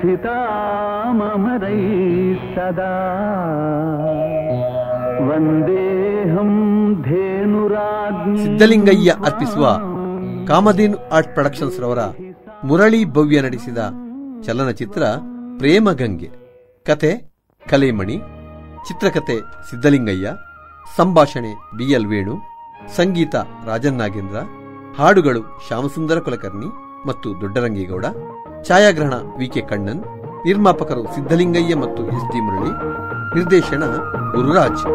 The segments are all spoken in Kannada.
स्थितामरैः सदा ವಂದೇಹಂ ಧೇನುರಾಜ್ಞಿ ಸಿದ್ದಲಿಂಗಯ್ಯ ಅರ್ಪಿಸುವ ಕಾಮಧೇನು ಆರ್ಟ್ ಪ್ರೊಡಕ್ಷನ್ಸ್ ರವರ ಮುರಳಿ ಭವ್ಯ ನಡೆಸಿದ ಚಲನಚಿತ್ರ ಪ್ರೇಮಗಂಗೆ ಕತೆ ಕಲೇಮಣಿ ಚಿತ್ರಕತೆ ಸಿದ್ದಲಿಂಗಯ್ಯ ಸಂಭಾಷಣೆ ಬಿಎಲ್ ವೇಣು ಸಂಗೀತ ರಾಜನ್ ನಾಗೇಂದ್ರ ಹಾಡುಗಳು ಶ್ಯಾಮಸುಂದರ ಕುಲಕರ್ಣಿ ಮತ್ತು ದೊಡ್ಡರಂಗೇಗೌಡ ಛಾಯಾಗ್ರಹಣ ವಿಕೆ ಕಣ್ಣನ್ ನಿರ್ಮಾಪಕರು ಸಿದ್ದಲಿಂಗಯ್ಯ ಮತ್ತು ಎಸ್ ಡಿ ಮುರಳಿ ನಿರ್ದೇಶನ ಗುರುರಾಜ್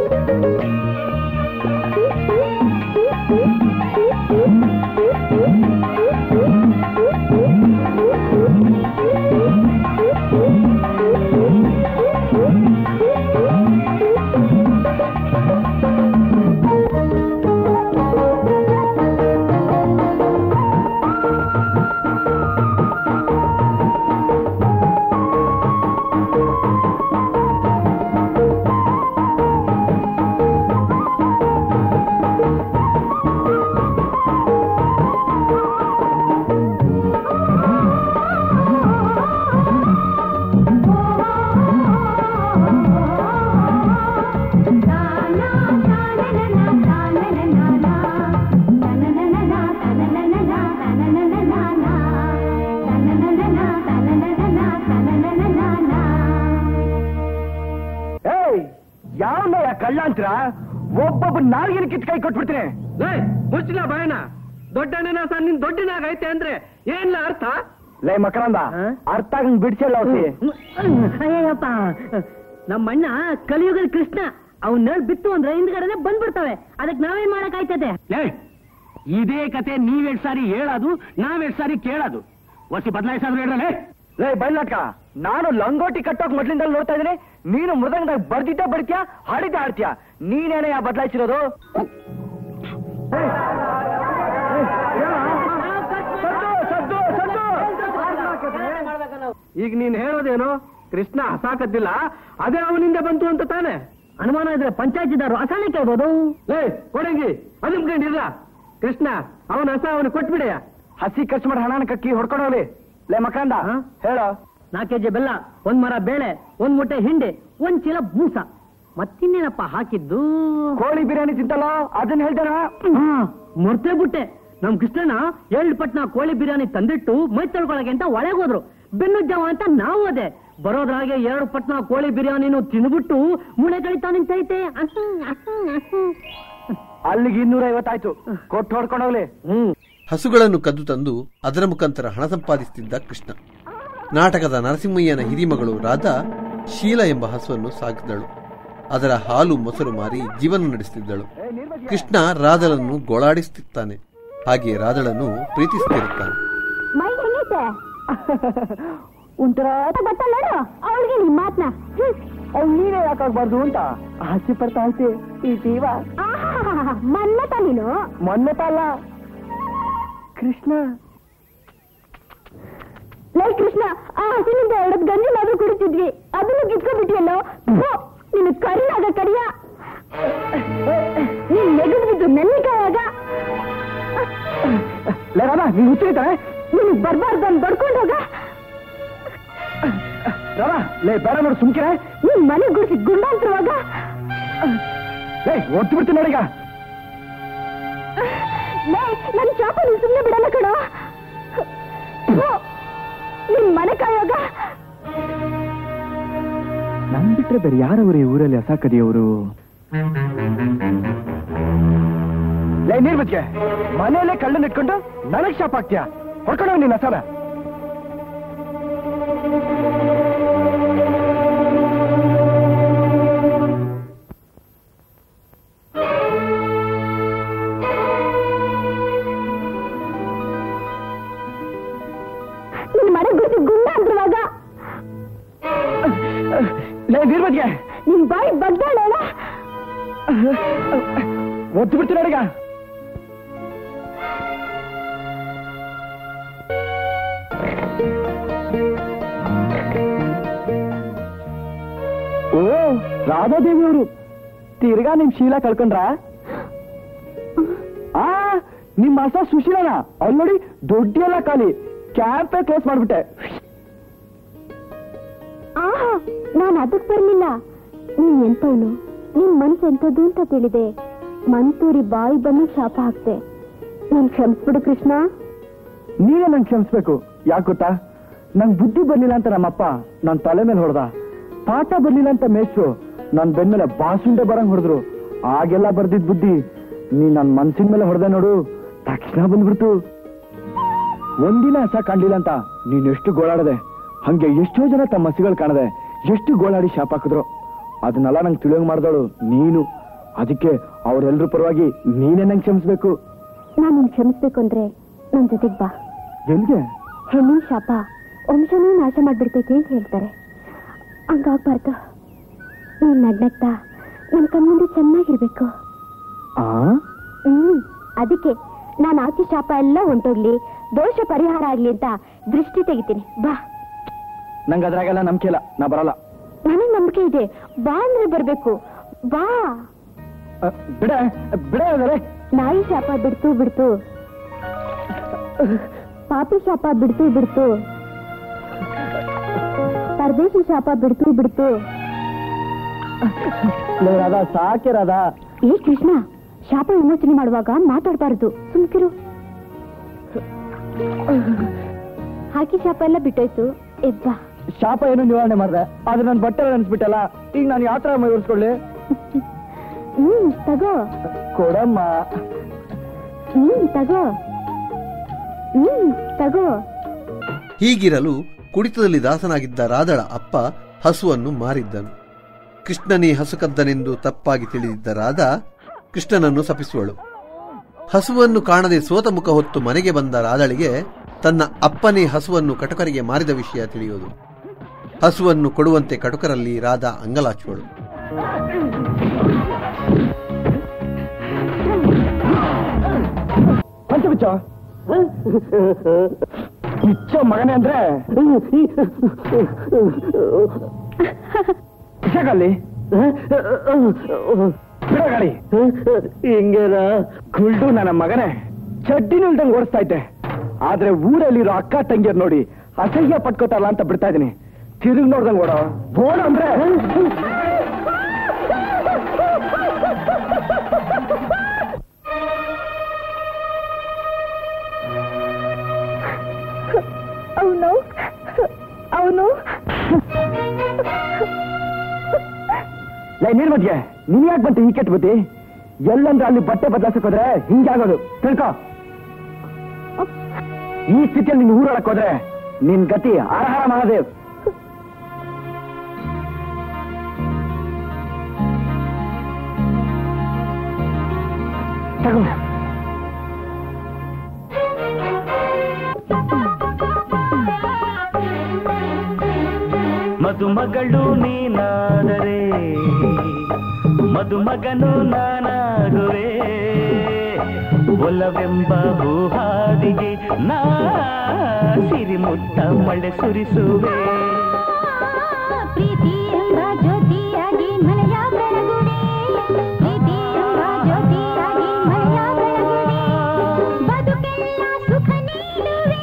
ಏಯ್ ಯಾವ ಕಳ್ಳಾಂತ್ರ ಒಬ್ಬೊಬ್ಬ ನಾಲ್ಗಿನ ಕಿತ್ ಕೈ ಕೊಟ್ಬಿಡ್ತೀನಿ ಮುಚ್ಚಿಲ್ಲ ಬಾಯಣ ದೊಡ್ಡಣ್ಣನ ಸಹ ನಿನ್ ದೊಡ್ಡನಾಗೈತೆ ಅಂದ್ರೆ ಏನ್ಲ ಅರ್ಥ ಲೇ ಮಕರಂದ ಅರ್ಥ ಆಗಂಗ್ ಬಿಡ್ಸಲ್ಲ ಅವಸಿ ಅಯ್ಯಪ್ಪ ನಮ್ಮ ಅಣ್ಣ ಕಲಿಯುಗದ ಕೃಷ್ಣ ಅವನ್ನ ಬಿತ್ತು ಅಂದ್ರೆ ಹಿಂದ್ಗಡೆನೆ ಬಂದ್ಬಿಡ್ತವೆ ಅದಕ್ಕೆ ನಾವೇನ್ ಮಾಡಕ್ ಆಯ್ತದೆ ಇದೇ ಕತೆ ನೀವೆಷ್ಟ್ ಸಾರಿ ಹೇಳೋದು ನಾವೆಷ್ಟ್ ಸಾರಿ ಕೇಳೋದು ವರ್ಷ ಬದಲಾಯಿಸಾದ್ರು ಹೇಳ್ರಲ್ಲೇ ಲೇ ಬೈಲಾಟ್ಕ ನಾನು ಲಂಗೋಟಿ ಕಟ್ಟೋಕ್ ಮೊದ್ಲಿಂದ ನೋಡ್ತಾ ಇದ್ದೀನಿ ನೀನು ಮೃದಂಗದಾಗ ಬರ್ದಿದ್ದೆ ಬಡ್ತೀಯಾ ಹಾಡಿದ್ದೆ ಆಡ್ತೀಯಾ ನೀನೇನೇ ಯಾ ಬದಲಾಯಿಸಿರೋದು ಈಗ ನೀನ್ ಹೇಳೋದೇನು ಕೃಷ್ಣ ಹಸಾಕದ್ದಿಲ್ಲ ಅದೇ ಅವನಿಂದ ಬಂತು ಅಂತ ತಾನೆ ಅನುಮಾನ ಇದ್ರೆ ಪಂಚಾಯತಿದಾರರು ಅಸಾನೆ ಕೇಳ್ಬೋದು ಲೇ ಕೊಡಂಗಿ ಅದಂಕೊಂಡಿಲ್ಲ ಕೃಷ್ಣ ಅವನ ಹಸ ಅವನು ಕೊಟ್ಬಿಡೆಯ ಹಸಿ ಖರ್ಚು ಮಾಡಿ ಹಣನ ಕಕ್ಕಿ ಹೊಡ್ಕೊಂಡು ಹೋಗ್ಲಿ ಲೇ ಮಕರಂದ ಹಾ? ಹೇಳೋ ನಾಲ್ಕು ಕೆಜಿ ಬೆಲ್ಲ ಒಂದ್ ಮರ ಬೇಳೆ ಒಂದ್ ಮುಟ್ಟೆ ಹಿಂಡಿ ಒಂದ್ ಚೀಲ ಬೂಸ ಮತ್ತಿನ್ನೇನಪ್ಪ ಹಾಕಿದ್ದು ಕೋಳಿ ಬಿರಿಯಾನಿ ತಿಂತಲ್ಲ ಅದನ್ನ ಹೇಳ್ತಾನ ಮರ್ತೇ ಬಿಟ್ಟೆ ನಮ್ ಕೃಷ್ಣನ ಏಳ್ ಪಟ್ನ ಕೋಳಿ ಬಿರಿಯಾನಿ ತಂದಿಟ್ಟು ಮೈ ತೊಳ್ಕೊಳಗೆ ಅಂತ ಒಳಗೆ ಹೋದ್ರು ಬೆನ್ನುಜ್ಜವ ಅಂತ ನಾವು ಅದೇ ಬರೋದ್ರಾಗೆ ಎರಡು ಪಟ್ನ ಕೋಳಿ ಬಿರಿಯಾನಿನೂ ತಿಂದ್ಬಿಟ್ಟು ಮುಳೆ ಕಳಿತಾ ನಿಂತೈತೆ ಅಹಂ, ಅಹಂ, ಅಹಂ. ಅಲ್ಲಿಗೆ ಇನ್ನೂರ ಐವತ್ತಾಯ್ತು ಕೊಟ್ಟು ಹೊಡ್ಕೊಂಡು ಹೋಗ್ಲಿ ಹ್ಮ್ ಹಸುಗಳನ್ನು ಕದ್ದು ತಂದು ಅದರ ಮುಖಾಂತರ ಹಣ ಸಂಪಾದಿಸುತ್ತಿದ್ದ ಕೃಷ್ಣ ನಾಟಕದ ನರಸಿಂಹಯ್ಯನ ಹಿರಿಮಗಳು ರಾಧಾ ಶೀಲ ಎಂಬ ಹಸುವನ್ನು ಸಾಕಿದಳು ಅದರ ಹಾಲು ಮೊಸರು ಮಾರಿ ಜೀವನ ನಡೆಸುತ್ತಿದ್ದಳು ಕೃಷ್ಣ ರಾಧಳನ್ನು ಗೋಳಾಡಿಸುತ್ತಿದ್ದಾನೆ ಹಾಗೆ ರಾಧಳನ್ನು ಪ್ರೀತಿಸುತ್ತಿರುತ್ತಾನೆ ಮೈ ಹೆಂಗೈತೆ ಒಂಥರ ಗೊತ್ತಲ್ಲ ಅವಳಿಗೆ ನಿಮ್ ಮಾತ್ನ ಅವ್ನು ನೀನೇ ಯಾಕಾಗ್ಬಾರ್ದು ಅಂತ ಆಸೆ ಪಡ್ತಾ ಐತೆ ಈ ಜೀವ ಮನ್ನತ ನೀನು ಮೊನ್ನೆ ತಾಲ ಕೃಷ್ಣ ಲೈ ಕೃಷ್ಣ ಆ ಹಸಿನಿಂದ ಎರಡದ್ ಗಂಜಿನಾದ್ರೂ ಕುಡಿತಿದ್ವಿ ಅದನ್ನು ಕಿತ್ಕೊಂಡ್ಬಿಟ್ಟಿಯಲ್ಲೋ ನಿನ್ನ ಕರಿನಾಗ ಕರಿಯ ನೀನ್ ನೆಗದ್ ಬಿದ್ದು ನೆಲ್ಲಿಕಾಯಾಗ ಲೇ ರಾಧಾ ನೀನ್ ಹುಚ್ಚಿರ್ತಾನೆ ನೀನ್ ಬರ್ಬಾರ್ದು ಅಂತ ಬಡ್ಕೊಂಡು ಹೋಗ ರಾಧಾ ಲೇ ಬೇಡ ನೋಡು ಸುಮ್ಕಿರೆ ನೀನ್ ಮನೆ ಗುಡಿಸಿ ಗುಂಡಾಂತರವಾಗ ಲೇ ಒತ್ತು ಬಿಡ್ತೀನಿ ನೋಡೀಗ ಲೇ ನನ್ ಶಾಪ ನೀನ್ ಸುಮ್ನೆ ಬಿಡಲ್ಲ ಕಣೋ ಥು, ನಿನ್ ಮನೆ ಕಾಯೋಗ ನನ್ ಬಿಟ್ರೆ ಬೇರೆ ಯಾರವ್ರೆ ಊರಲ್ಲಿ ಅಸಾಕದಿಯವರು ಲೇ ನೀರ್ ಬದ್ಗೆ ಮನೆಯಲ್ಲೇ ಕಳ್ಳನ್ ಇಟ್ಕೊಂಡು ನನಗ್ ಶಾಪ್ ಹಾಕ್ತೀಯ ಹೊಡ್ಕೊಂಡು ನೀನ್ ಹಸಾನ ನಿನ್ ಮನೆ ಗುಡಿಸಿ ಗುಂಡಾಂತರವಾಗ ಲೇ ನೀರ್ ಬದ್ಗೆ ನಿನ್ ಬಾಯಿ ಬಗ್ದಾಳೇಳ ಒತ್ತು ಬಿಡ್ತೀನಿ ನೋಡೀಗ ಓ ರಾಧಾದೇವಿ ಅವರು ತಿರ್ಗಾ ನಿಮ್ ಶೀಲ ಕಳ್ಕೊಂಡ್ರ ಆ ನಿಮ್ ಹಸ ಸುಶೀಲನ ಅಲ್ಲಿ ನೋಡಿ ದೊಡ್ಡ ಎಲ್ಲ ಖಾಲಿ ಕ್ಯಾಂಪೇ ಕ್ಲೋಸ್ ಮಾಡ್ಬಿಟ್ಟೆ ಆಹಾ ನಾನು ಅದಕ್ ಬರ್ಲಿಲ್ಲ ನೀನ್ ಎಂತವನು ನಿನ್ ಮನ್ಸು ಎಂತದ್ದು ಅಂತ ತಿಳಿದೆ ಮಂತೂರಿ ಬಾಯಿ ಬಂದು ಶಾಪ ಹಾಕ್ತೆ ನಾನ್ ಕ್ಷಮಿಸ್ಬಿಡು ಕೃಷ್ಣ ನೀವೇ ನಂಗೆ ಕ್ಷಮಿಸ್ಬೇಕು ಯಾಕೆ ಗೊತ್ತಾ ನಂಗೆ ಬುದ್ಧಿ ಬರ್ಲಿಲ್ಲ ಅಂತ ನಮ್ಮಪ್ಪ ನನ್ನ ತಲೆ ಮೇಲೆ ಹೊಡೆದ ಪಾಠ ಬರ್ಲಿಲ್ಲ ಅಂತ ಮೇಷ್ಟ್ರು ನನ್ನ ಬೆನ್ಮೇಲೆ ಬಾಸುಂಡೆ ಬರಂಗ್ ಹೊಡೆದ್ರು ಆಗೆಲ್ಲ ಬರ್ದಿದ್ ಬುದ್ಧಿ ನೀ ನನ್ನ ಮನ್ಸಿನ ಮೇಲೆ ಹೊಡೆದೆ ನೋಡು ತಕ್ಷಣ ಬಂದ್ಬಿಡ್ತು ಒಂದಿನ ಹಸ ಕಾಣ್ಲಿಲ್ಲ ಅಂತ ನೀನ್ ಎಷ್ಟು ಗೋಳಾಡದೆ ಹಂಗೆ ಎಷ್ಟೋ ಜನ ತಮ್ಮ ಮಸಿಗಳು ಕಾಣದೆ ಎಷ್ಟು ಗೋಳಾಡಿ ಶಾಪ್ ಹಾಕಿದ್ರು ಅದನ್ನೆಲ್ಲ ನಂಗೆ ತಿಳಿಯೋಂಗ್ ಮಾಡ್ದವಳು ನೀನು ಅದಕ್ಕೆ ಅವರೆಲ್ಲರ ಪರವಾಗಿ ನೀನೇ ನಂಗೆ ಕ್ಷಮಿಸ್ಬೇಕು ನಾನ್ ನಿನ್ ಕ್ಷಮಿಸ್ಬೇಕು ಅಂದ್ರೆ ನನ್ ಜೊತೆಗ್ ಬಾ ಎಲ್ಗೆ ಹೆಣ್ಣಿನ ಶಾಪ ವಂಶನೇ ನಾಶ ಮಾಡ್ಬಿಡ್ತೈತಿ ಅಂತ ಹೇಳ್ತಾರೆ ಹಂಗಾಗ್ಬಾರ್ದು ನೀನ್ ನಗ್ನಗ್ತಾ ನನ್ ಕಣ್ಮುಂದೆ ಚೆನ್ನಾಗಿರ್ಬೇಕು ಆ ಹ್ಮ್ ಅದಕ್ಕೆ ನಾನು ಹಾಕಿ ಶಾಪ ಎಲ್ಲ ಹೊಂಟೋಗ್ಲಿ ದೋಷ ಪರಿಹಾರ ಆಗ್ಲಿ ಅಂತ ದೃಷ್ಟಿ ತೆಗಿತೀನಿ ಬಾ ನಂಗೆ ಅದ್ರಾಗೆಲ್ಲ ನಂಬಿಕೆ ಇಲ್ಲ ನಾ ಬರಲ್ಲ ನನಗ್ ನಂಬಿಕೆ ಇದೆ ಬಾ ಅಂದ್ರೆ ಬರ್ಬೇಕು ಬಾ ಅ, ಬಿಡ ಬಿಡ ಅಂದ್ರೆ ನಾಯಿ ಶಾಪ ಬಿಡ್ತು ಬಿಡ್ತು ಪಾಪಿ ಶಾಪ ಬಿಡ್ತು ಬಿಡ್ತು ಪರದೇಶಿ ಶಾಪ ಬಿಡ್ತು ಬಿಡ್ತು ರಾಧ ಸಾಕೆ ರಾಧ ಏ ಕೃಷ್ಣ ಶಾಪ ವಿಮೋಚನೆ ಮಾಡುವಾಗ ಮಾತಾಡಬಾರದು ಸುಮ್ಕಿರು ಹಾಕಿ ಶಾಪ ಎಲ್ಲ ಬಿಟ್ಟೋಯ್ತು ಎಬ್ಬಾ ಶಾಪ ಏನು ನಿವಾರಣೆ ಮಾಡ್ದೆ ಆದ್ರೆ ನನ್ನ ಬಟ್ಟೆ ಅನ್ಸ್ಬಿಟ್ಟಲ್ಲ ಈಗ ನಾನು ಯಾವ ತರ ಮೈ ಒರೆಸ್ಕೊಳ್ಳಿ ಹ್ಮ್ ತಗೋ ಕೊಡಮ್ಮ ಹ್ಮ್ ತಗೋ ಹ್ಮ್ ತಗೋ ಹೀಗಿರಲು ಕುಡಿತದಲ್ಲಿ ದಾಸನಾಗಿದ್ದ ರಾಧಳ ಅಪ್ಪ ಹಸುವನ್ನು ಮಾರಿದ್ದನು ಕೃಷ್ಣನೇ ಹಸುಕದ್ದನೆಂದು ತಪ್ಪಾಗಿ ತಿಳಿದಿದ್ದ ರಾಧ ಕೃಷ್ಣನನ್ನು ಸಪಿಸುವಳು ಹಸುವನ್ನು ಕಾಣದೆ ಸೋತ ಮುಖ ಹೊತ್ತು ಮನೆಗೆ ಬಂದ ರಾಧಳಿಗೆ ತನ್ನ ಅಪ್ಪನೇ ಹಸುವನ್ನು ಕಟುಕರಿಗೆ ಮಾರಿದ ವಿಷಯ ತಿಳಿಯುವುದು ಹಸುವನ್ನು ಕೊಡುವಂತೆ ಕಟುಕರಲ್ಲಿ ರಾಧಾ ಅಂಗಲಾಚುವಳು ಪಂಚಬಿಚ್ಚ ಇಚ್ಚ ಮಗನೇ ಅಂದ್ರೆ ಅಲ್ಲಿ ಬಿಡಗಾಳಿ ಹಿಂಗೇನ ಗುಲ್ಡು ನನ್ನ ಮಗನೇ ಚಡ್ಡಿನ ಇಲ್ದಂಗೆ ಓಡಿಸ್ತಾ ಇದ್ದೆ ಆದ್ರೆ ಊರಲ್ಲಿರೋ ಅಕ್ಕ ತಂಗಿಯರ್ ನೋಡಿ ಅಸಹ್ಯ ಪಟ್ಕೋತಾರಲ್ಲ ಅಂತ ಬಿಡ್ತಾ ಇದೀನಿ ತಿರುಗ್ ನೋಡ್ದಂಗ್ ಓಡೋ ಬೋಣ ಅಂದ್ರೆ ಅವನು ಅವನು ಲೈ ನೀರ್ ಮಧ್ಯ ನೀನ್ ಯಾಕೆ ಬಂತೆ ಈ ಕೆಟ್ಟ ಬುದ್ಧಿ ಎಲ್ಲಂದ್ರೆ ಅಲ್ಲಿ ಬಟ್ಟೆ ಬದಲಾಸಕ್ ಹೋದ್ರೆ ಹಿಂಗೆ ಆಗೋದು ತಿಳ್ಕೊ ಈ ಸ್ಥಿತಿಯಲ್ಲಿ ನೀನು ಊರೊಳಕ್ ಹೋದ್ರೆ ನಿನ್ ಗತಿ ಆರಹಾರ ಮಹಾದೇವ್ ತಗೋ ಮದುಮಗಳು ನೀನಾದರೆ ಮದುಮಗನು ನಾನಾಗುವೆ ಒಲವೆಂಬ ಹೂಹಾದಿಗೆ ನಾ ಸಿರಿಮುಟ್ಟ ಮಳೆ ಸುರಿಸುವೆ ಪ್ರೀತಿ ಎಂಬ ಜ್ಯೋತಿಯಾಗಿ ಮನೆಯ ಬೆಳಗುವೆ ಪ್ರೀತಿ ಎಂಬ ಜ್ಯೋತಿಯಾಗಿ ಮನೆಯ ಬೆಳಗುವೆ ಬದುಕೆಲ್ಲ ಸುಖ ನೀಡುವೆ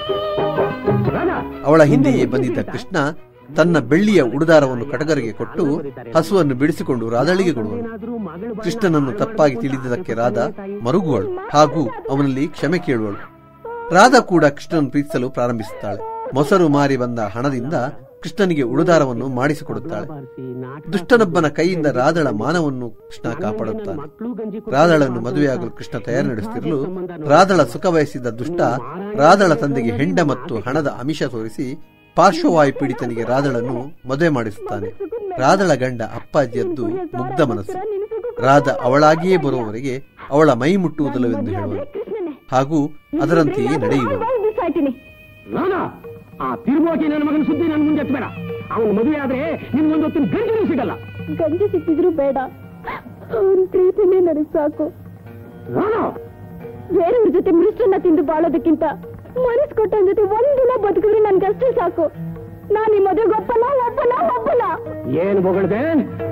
ಅವಳ ಹಿಂದೆಯೇ ಬಂದಿದ್ದ ಕೃಷ್ಣ ತನ್ನ ಬೆಳ್ಳಿಯ ಉಡುದಾರವನ್ನು ಕಟಗರಿಗೆ ಕೊಟ್ಟು ಹಸುವನ್ನು ಬಿಡಿಸಿಕೊಂಡು ರಾಧಳಿಗೆ ಕೊಡುವನು ಕೃಷ್ಣನನ್ನು ತಪ್ಪಾಗಿ ತಿಳಿದದಕ್ಕೆ ರಾಧ ಮರುಗುವಳು ಹಾಗೂ ಅವನಲ್ಲಿ ಕ್ಷಮೆ ಕೇಳುವಳು ರಾಧ ಕೂಡ ಕೃಷ್ಣನನ್ನು ಪ್ರೀತಿಸಲು ಪ್ರಾರಂಭಿಸುತ್ತಾಳೆ ಮೊಸರು ಮಾರಿ ಬಂದ ಹಣದಿಂದ ಕೃಷ್ಣನಿಗೆ ಉಡುದಾರವನ್ನು ಮಾಡಿಸಿಕೊಡುತ್ತಾಳೆ ದುಷ್ಟನೊಬ್ಬನ ಕೈಯಿಂದ ರಾಧಳ ಮಾನವನ್ನು ಕೃಷ್ಣ ಕಾಪಾಡುತ್ತಾನೆ ರಾಧಳನ್ನು ಮದುವೆಯಾಗಲು ಕೃಷ್ಣ ತಯಾರಿ ನಡೆಸುತ್ತಿರಲು ರಾಧಳ ಸುಖ ಬಯಸಿದ್ದ ದುಷ್ಟ ರಾಧಳ ತಂದೆಗೆ ಹೆಂಡ ಮತ್ತು ಹಣದ ಅಮಿಷ ತೋರಿಸಿ ಪಾರ್ಶ್ವವಾಯು ಪೀಡಿತನಿಗೆ ರಾಧಳನ್ನು ಮದುವೆ ಮಾಡಿಸುತ್ತಾನೆ ರಾಧಳ ಗಂಡ ಅಪ್ಪಾಜಿಯದ್ದು ಮುಗ್ಧ ಮನಸ್ಸು ರಾಧ ಅವಳಾಗಿಯೇ ಬರುವವರೆಗೆ ಅವಳ ಮೈ ಮುಟ್ಟುವುದಿಲ್ಲವೆಂದು ಹೇಳುವನು ಹಾಗೂ ಅದರಂತೆಯೇ ನಡೆಯುವನು ಸಾಯ್ತೀನಿ ನಾನಾ ಆ ತಿರುಮೋಟಿ ನನ್ನ ಮಗನ ಸುದ್ದಿ ನನ್ನ ಮುಂದೆ ಎತ್ತಬೇಡ ಅವನ ಮದುವೆ ಆದ್ರೆ ನಿಮ್ಗೊಂದು ಹೊತ್ತಿನ ಗಂಜಲು ಸಿಗಲ್ಲ ಗಂಜಿ ಸಿಕ್ಕಿದ್ರು ಬೇಡ ಅವನ ಪ್ರೀತಿನೇ ನನಗೆ ಸಾಕು ನಾನಾ ಬೇರೆಯವ್ರ ಜೊತೆ ಮೃಷ್ಟನ್ನ ತಿಂದು ಬಾಳೋದಕ್ಕಿಂತ ಮನಸ್ ಕೊಟ್ಟವನ ಜೊತೆ ಒಂದಿನ ಬದುಕಿದ್ರೆ ನನ್ಗಷ್ಟೇ ಸಾಕು ನಾನು ಈ ಮದುವೆಗೆ ಒಪ್ಪಲ್ಲ ಒಪ್ಪಲ್ಲ ಒಪ್ಪಲ್ಲ ಏನು ಬೊಗಳ್ದೆ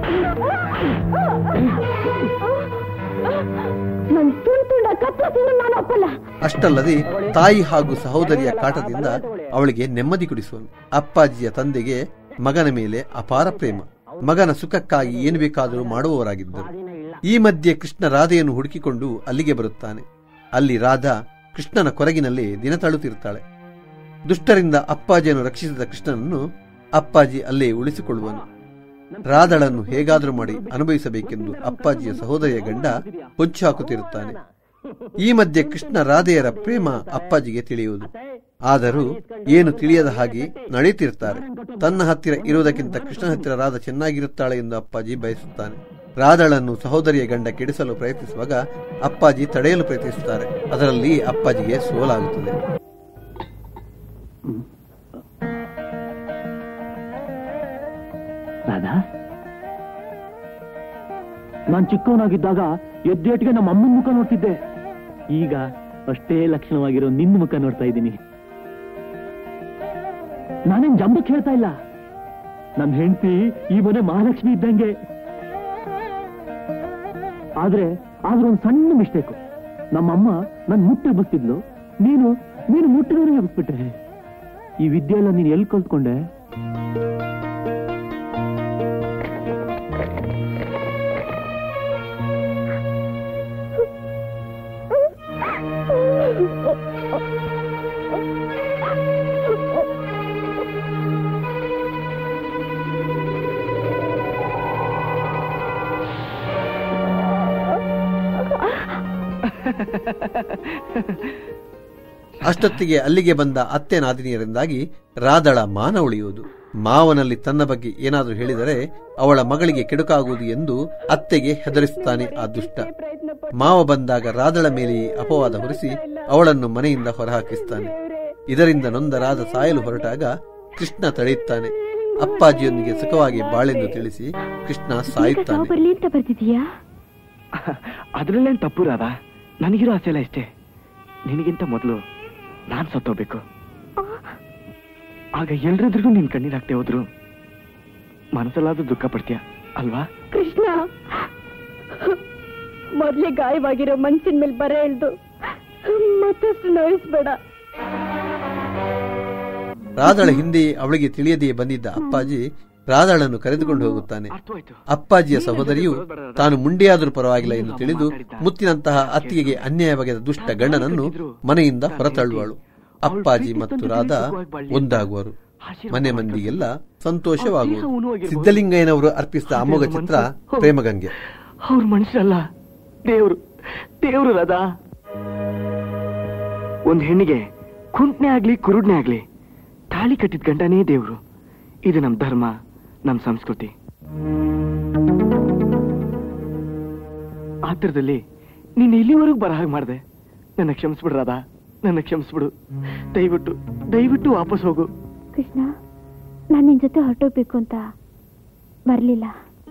ನನ್ ತುಂಡ್ ತುಂಡ ಕತ್ತರಿಸಿದ್ರು ನಾನು ಒಪ್ಪಲ್ಲ ಅಷ್ಟಲ್ಲದೆ ತಾಯಿ ಹಾಗೂ ಸಹೋದರಿಯ ಕಾಟದಿಂದ ಅವಳಿಗೆ ನೆಮ್ಮದಿ ಕುಡಿಸುವನು ಅಪ್ಪಾಜಿಯ ತಂದೆಗೆ ಮಗನ ಮೇಲೆ ಅಪಾರ ಪ್ರೇಮ ಮಗನ ಸುಖಕ್ಕಾಗಿ ಏನು ಬೇಕಾದರೂ ಮಾಡುವವರಾಗಿದ್ದರು ಈ ಮಧ್ಯೆ ಕೃಷ್ಣ ರಾಧೆಯನ್ನು ಹುಡುಕಿಕೊಂಡು ಅಲ್ಲಿಗೆ ಬರುತ್ತಾನೆ ಅಲ್ಲಿ ರಾಧಾ ಕೃಷ್ಣನ ಕೊರಗಿನಲ್ಲಿ ದಿನ ತಳುತ್ತಿರ್ತಾಳೆ ದುಷ್ಟರಿಂದ ಅಪ್ಪಾಜಿಯನ್ನು ರಕ್ಷಿಸಿದ ಕೃಷ್ಣನನ್ನು ಅಪ್ಪಾಜಿ ಅಲ್ಲೇ ಉಳಿಸಿಕೊಳ್ಳುವನು ರಾಧಳನ್ನು ಹೇಗಾದರೂ ಮಾಡಿ ಅನುಭವಿಸಬೇಕೆಂದು ಅಪ್ಪಾಜಿಯ ಸಹೋದರಿಯ ಗಂಡ ಹೊಚ್ಚು ಹಾಕುತ್ತಿರುತ್ತಾನೆ ಈ ಮಧ್ಯೆ ಕೃಷ್ಣ ರಾಧೆಯರ ಪ್ರೇಮ ಅಪ್ಪಾಜಿಗೆ ತಿಳಿಯುವುದು ಆದರೂ ಏನು ತಿಳಿಯದ ಹಾಗೆ ನಡೆಯುತ್ತಿರ್ತಾರೆ ತನ್ನ ಹತ್ತಿರ ಇರುವುದಕ್ಕಿಂತ ಕೃಷ್ಣನ ಹತ್ತಿರ ರಾಧ ಚೆನ್ನಾಗಿರುತ್ತಾಳೆ ಎಂದು ಅಪ್ಪಾಜಿ ಬಯಸುತ್ತಾನೆ ರಾಧಳನ್ನು ಸಹೋದರಿಯ ಗಂಡ ಕೆಡಿಸಲು ಪ್ರಯತ್ನಿಸುವಾಗ ಅಪ್ಪಾಜಿ ತಡೆಯಲು ಪ್ರಯತ್ನಿಸುತ್ತಾರೆ ಅದರಲ್ಲಿ ಅಪ್ಪಾಜಿಗೆ ಸೋಲಾಗುತ್ತದೆ ರಾಧಾ ನಾನ್ ಚಿಕ್ಕವನಾಗಿದ್ದಾಗ ಎದ್ದೇಟಿಗೆ ನಮ್ಮ ಅಮ್ಮನ ಮುಖ ನೋಡ್ತಿದ್ದೆ ಈಗ ಅಷ್ಟೇ ಲಕ್ಷಣವಾಗಿರೋ ನಿನ್ನ ಮುಖ ನೋಡ್ತಾ ಇದ್ದೀನಿ ನಾನೇನ್ ಜಂಬಕ್ಕೆ ಹೇಳ್ತಾ ಇಲ್ಲ ನನ್ನ ಹೆಂಡತಿ ಈ ಮನೆ ಮಹಾಲಕ್ಷ್ಮಿ ಇದ್ದಂಗೆ ಆದ್ರೆ ಆದ್ರೆ ಒಂದು ಸಣ್ಣ ಮಿಸ್ಟೇಕು ನಮ್ಮಮ್ಮ ನನ್ ಮುಟ್ಟೆ ಬಸ್ತಿದ್ಲು ನೀನು ನೀನು ಮುಟ್ಟಿದ್ರೆ ಎಬ್ಬಿಸ್ಬಿಟ್ಟೆ ಈ ವಿದ್ಯೆ ಎಲ್ಲ ನೀನು ಎಲ್ಲಿ ಕಲ್ತ್ಕೊಂಡೆ ಅಷ್ಟೊತ್ತಿಗೆ ಅಲ್ಲಿಗೆ ಬಂದ ಅತ್ತೆ ನಾದಿನಿಯರಿಂದಾಗಿ ರಾಧಳ ಮಾನ ಉಳಿಯುವುದು ಮಾವನಲ್ಲಿ ತನ್ನ ಬಗ್ಗೆ ಏನಾದರೂ ಹೇಳಿದರೆ ಅವಳ ಮಗಳಿಗೆ ಕೆಡುಕಾಗುವುದು ಎಂದು ಅತ್ತೆಗೆ ಹೆದರಿಸುತ್ತಾನೆ ಆ ದುಷ್ಟ ಮಾವ ಬಂದಾಗ ರಾಧಳ ಮೇಲೆ ಅಪವಾದ ಹೊರಿಸಿ ಅವಳನ್ನು ಮನೆಯಿಂದ ಹೊರಹಾಕಿಸ್ತಾನೆ ಇದರಿಂದ ನೊಂದ ರಾಧ ಸಾಯಲು ಹೊರಟಾಗ ಕೃಷ್ಣ ತಡೆಯುತ್ತಾನೆ ಅಪ್ಪಾಜಿಯೊಂದಿಗೆ ಸುಖವಾಗಿ ಬಾಳೆಂದು ತಿಳಿಸಿ ಕೃಷ್ಣ ಸಾಯುತ್ತಾನೆ ಬರ್ಲಿ ಅಂತ ಬರ್ತಿದೀಯಾ ಅದ್ರಲ್ಲೇನ್ ತಪ್ಪು ರಾಧ ನನಗಿರೋ ಆಸೆ ಎಲ್ಲ ಇಷ್ಟೇ ನಿನಗಿಂತ ಮೊದಲು ನಾನ್ ಸತ್ತೋಗ್ಬೇಕು ಆಗ ಎಲ್ರೆದ್ರಿಗೂ ನೀನ್ ಕಣ್ಣೀರಾಗ್ತೇ ಹೋದ್ರು ಮನಸ್ಸಲ್ಲಾದ್ರೂ ದುಃಖ ಪಡ್ತೀಯ ಅಲ್ವಾ ಕೃಷ್ಣ ಮೊದ್ಲೇ ಗಾಯವಾಗಿರೋ ಮನ್ಸಿನ ಮೇಲೆ ಬರ ಎಳ್ದು ಮತ್ತಷ್ಟು ನೋಯಿಸ್ಬೇಡ ರಾಧಳ ಹಿಂದೆ ಅವಳಿಗೆ ತಿಳಿಯದೆಯೇ ಬಂದಿದ್ದ ಅಪ್ಪಾಜಿ ರಾಧಳನ್ನು ಕರೆದುಕೊಂಡು ಹೋಗುತ್ತಾನೆ ಅರ್ಥವಾಯ್ತು ಅಪ್ಪಾಜಿಯ ಸಹೋದರಿಯು ತಾನು ಮುಂಡೆಯಾದರೂ ಪರವಾಗಿಲ್ಲ ಎಂದು ತಿಳಿದು ಮುತ್ತಿನಂತಹ ಅತ್ತಿಗೆಗೆ ಅನ್ಯಾಯ ಬಗೆದ ದುಷ್ಟ ಗಂಡನನ್ನು ಮನೆಯಿಂದ ಹೊರತಳ್ಳುವಳು ಅಪ್ಪಾಜಿ ಮತ್ತು ರಾಧಾ ಒಂದಾಗುವರು ಮನೆ ಮಂದಿಗೆಲ್ಲ ಸಂತೋಷವಾಗುವುದು ಸಿದ್ದಲಿಂಗಯ್ಯನವರು ಅರ್ಪಿಸಿದ ಅಮೋಘ ಚಿತ್ರ ಪ್ರೇಮಗಂಗೆ ಅವ್ರ ಮನುಷ್ಯರಲ್ಲ ದೇವ್ರು ದೇವ್ರು ರಾಧಾ ಒಂದ್ ಹೆಣ್ಣಿಗೆ ಕುಂಟ್ನೆ ಆಗ್ಲಿ ಕುರುಡ್ನೆ ಆಗ್ಲಿ ತಾಳಿ ಕಟ್ಟಿದ ಗಂಡನೇ ದೇವ್ರು ಇದು ನಮ್ ಧರ್ಮ ನಮ್ ಸಂಸ್ಕೃತಿ ಆತರದಲ್ಲಿ ನೀನ್ ಇಲ್ಲಿವರೆಗೂ ಬರ ಹಾಗೆ ಮಾಡ್ದೆ ನನ್ನ ಕ್ಷಮಿಸ್ಬಿಡು ರಾಧಾ ನನ್ನ ಕ್ಷಮಿಸ್ಬಿಡು ದಯವಿಟ್ಟು ದಯವಿಟ್ಟು ವಾಪಸ್ ಹೋಗು ಕೃಷ್ಣ ನಾನು ನಿನ್ ಜೊತೆ ಹೊರಟೋಗ್ಬೇಕು ಅಂತ ಬರ್ಲಿಲ್ಲ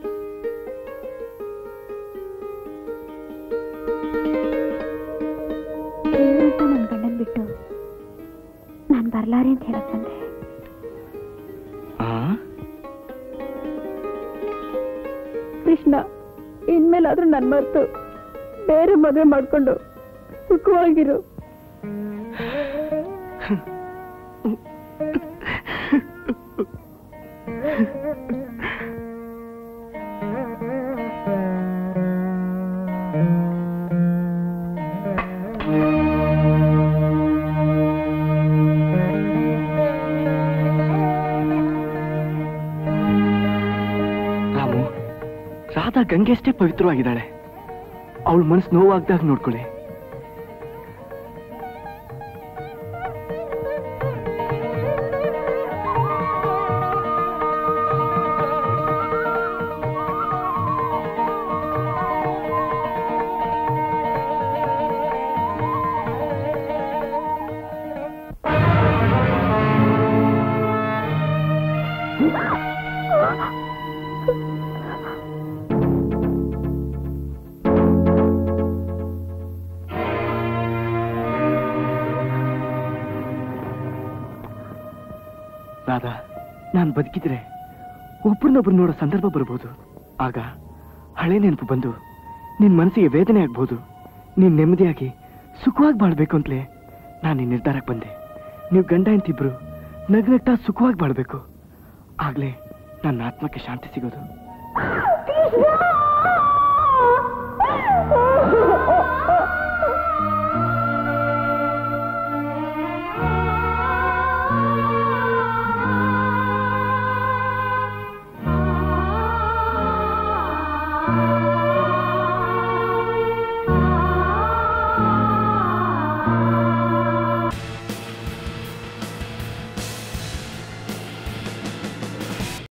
ದೇವ್ರಂತ ನನ್ ಗಂಡನ್ ಬಿಟ್ಟು ನಾನ್ ಬರ್ಲಾರೆ ಅಂತ ಹೇಳಕ್ ಬಂದೆ ಆ ಕೃಷ್ಣ ಇನ್ಮೇಲಾದ್ರೂ ನನ್ ಮರ್ತು ಬೇರೆ ಮದುವೆ ಮಾಡ್ಕೊಂಡು ಸುಖವಾಗಿರು ರಾಮು ರಾಧಾ ಗಂಗೆಷ್ಟೇ ಪವಿತ್ರವಾಗಿದ್ದಾಳೆ ಅವಳ ಮನಸ್ಸು ನೋವಾಗ್ದಾಗ ನೋಡ್ಕೊಳ್ಳಿ ರಾಧಾ ನಾನು ಬದುಕಿದ್ರೆ ಒಬ್ರನ್ನೊಬ್ರು ನೋಡೋ ಸಂದರ್ಭ ಬರ್ಬೋದು ಆಗ ಹಳೆ ನೆನಪು ಬಂದು ನಿನ್ ಮನಸ್ಸಿಗೆ ವೇದನೆ ಆಗ್ಬೋದು ನೀನ್ ನೆಮ್ಮದಿಯಾಗಿ ಸುಖವಾಗಿ ಬಾಳ್ಬೇಕು ಅಂತಲೇ ನಾನು ಈ ನಿರ್ಧಾರಕ್ಕೆ ಬಂದೆ ನೀವು ಗಂಡ ಅಂತಿಬ್ರು ನಗ್ನಗ್ತಾ ಸುಖವಾಗಿ ಬಾಳ್ಬೇಕು ಆಗ್ಲೇ ನನ್ನ ಆತ್ಮಕ್ಕೆ ಶಾಂತಿ ಸಿಗೋದು ಕೃಷ್ಣ